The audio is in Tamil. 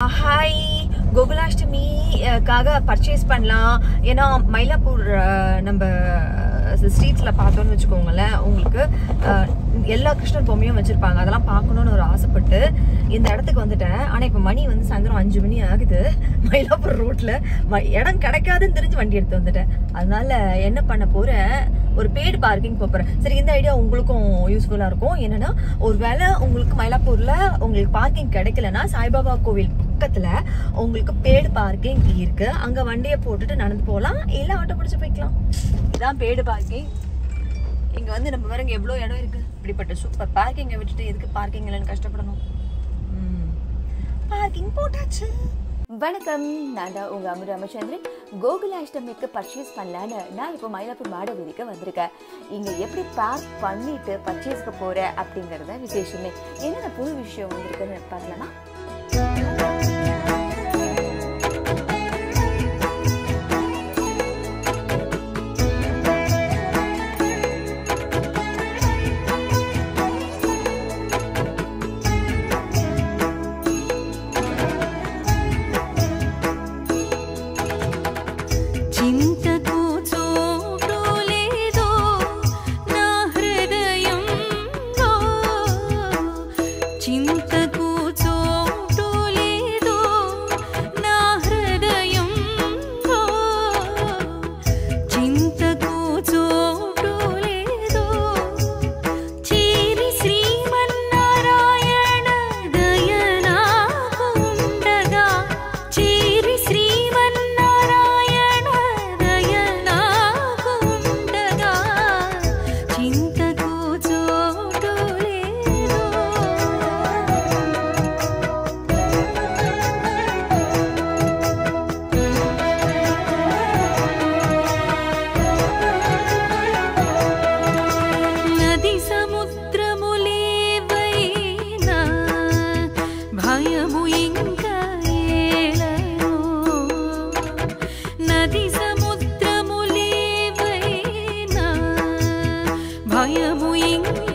ஹாய் கோகுலாஷ்டமிக்காக பர்ச்சேஸ் பண்ணலாம் ஏன்னா மயிலாப்பூர் அஹ், நம்ம ஸ்ட்ரீட்ஸில் பார்த்தோன்னு வச்சுக்கோங்களேன் உங்களுக்கு அஹ், எல்லா கிருஷ்ணர் பொம்மையும் வச்சுருப்பாங்க அதெல்லாம் பார்க்கணுன்னு ஒரு ஆசைப்பட்டு இந்த இடத்துக்கு வந்துட்டேன் ஆனால் இப்போ மணி வந்து சாயந்தரம் அஞ்சு மணி ஆகுது மயிலாப்பூர் ரோட்டில் இடம் கிடைக்காதுன்னு தெரிஞ்சு வண்டி எடுத்து வந்துட்டேன் அதனால என்ன பண்ண போகிறேன் ஒரு பெய்டு பார்க்கிங் போகிறேன் சரி இந்த ஐடியா உங்களுக்கும் யூஸ்ஃபுல்லாக இருக்கும் என்னன்னா ஒரு வேளை உங்களுக்கு மயிலாப்பூரில் உங்களுக்கு பார்க்கிங் கிடைக்கலன்னா சாய்பாபா கோவில் பக்கத்தில் உங்களுக்கு பெய்டு பார்க்கிங் இருக்கு அங்கே வண்டியை போட்டுட்டு நடந்து போகலாம் இல்லை ஆட்டோ பிடிச்சி போய்க்கலாம் இதான் பெய்டு பார்க்கிங் இங்கே வந்து நம்ம பாருங்க எவ்வளோ இடம் இருக்கு இப்படிப்பட்ட சூப்பர் பார்க்கிங்கை விட்டுட்டு எதுக்கு பார்க்கிங் இல்லைன்னு கஷ்டப்படணும் பார்க்கிங் போட்டாச்சு வணக்கம் நான் தான் உங்க அமுத ராமச்சந்திரன் கோகுலாஷ்டமிக்கு பர்ச்சேஸ் பண்ணலான்னு நான் இப்போ மயிலாப்பூர் மாட வீதிக்கு வந்திருக்கேன் இங்க எப்படி பார்க் பண்ணிட்டு பர்ச்சேஸ்க்கு போறேன் அப்படிங்கறத விசேஷமே என்னென்ன புது விஷயம் வந்திருக்குன்னு பார்க்கலாமா చింతకు చోటు లేదో నా హృదయంలో చింతకు చోటు లేదో నా హృదయంలో చింతకు చోటు లేదో చేరి శ్రీమన్నారాయణ దయనాకుండగా చేరి శ్రీమన్నారాయణ దయనాకుండగా చింతకు చోటు లేదో నది సముద్రములేవైనా భయము ఇంకా ఏలనో నది సముద్రములేవైనా భయము ఇంకా